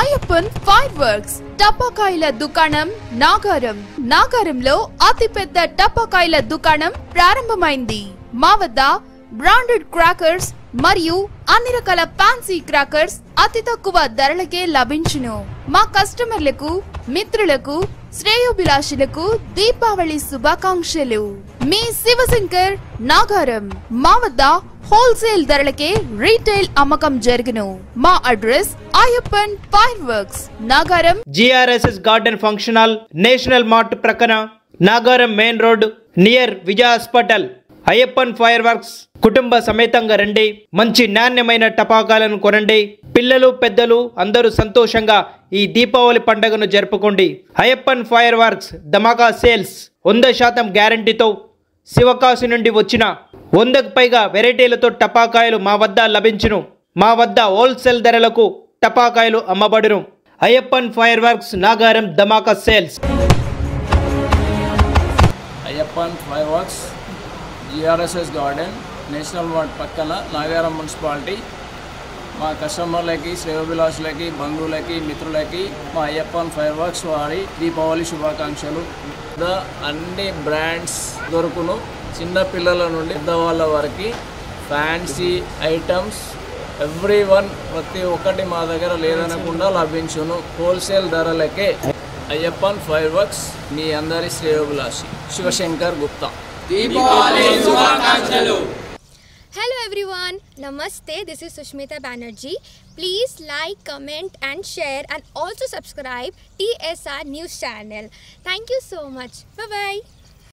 Ayyappan fire works టపాకాయల దుకాణం నాగారం నాగారంలో అతిపెద్ద టపాకాయల దుకాణం ప్రారంభమైంది మా వద్ద బ్రాండెడ్ క్రాకర్స్ మరియు అన్ని రకాల ఫ్యాన్సీ క్రాకర్స్ అతి తక్కువ ధరలకే లభించును మా కస్టమర్లకు మిత్రులకు శ్రేయోభిలాషులకు దీపావళి శుభాకాంక్షలు మీ శివశంకర్ నాగారం మా వద్ద హోల్సేల్ ధరలకే రీటైల్ అమ్మకం జరుగును మా address Ayyappan fire works Nagaram GRSS garden function hall national mart ప్రక్కన Nagaram main road near Vijaya hospital Ayyappan fire works కుటుంబ సమేతంగా రండి మంచి నాణ్యమైన టపాకాలను కొనండి పిల్లలు పెద్దలు అందరూ సంతోషంగా ఈ దీపావళి పండుగను జరుపుకోండి అయ్యప్పన్ ఫైర్ వర్క్స్ ధమాకా సేల్స్ వంద శాతం గ్యారంటీతో శివకాశి నుండి వచ్చిన వందకు పైగా వెరైటీలతో టపాకాయలు మా వద్ద లభించును మా వద్ద హోల్సేల్ ధరలకు టపాకాయలు అమ్మబడును అయ్యప్పన్ ఫైర్ వర్క్స్ నాగారం ధమాకా sales Ayyappan fire works GRSS garden national ward పక్కన నాగారం మున్సిపాలిటీ మా కస్టమర్లకి శ్రేయోభిలాషులకి బంధువులకి మిత్రులకి మా అయ్యప్పన్ ఫైర్ వర్క్స్ వారి దీపావళి శుభాకాంక్షలు ద అన్ని బ్రాండ్స్ దొరుకును చిన్న పిల్లల నుండి పెద్దవాళ్ళ వరకు ఫ్యాన్సీ ఐటమ్స్ ఎవ్రీ వన్ ప్రతి ఒక్కటి మా దగ్గర లేదనకుండా లభించును హోల్సేల్ ధరలకే అయ్యప్పన్ ఫైర్ వర్క్స్ మీ అందరి శ్రేయోభిలాషి Shivshankar Gupta Hello everyone, Namaste. This is Sushmita Banerjee. Please like, comment, and share, and also subscribe TSR News channel. Thank you so much. Bye bye.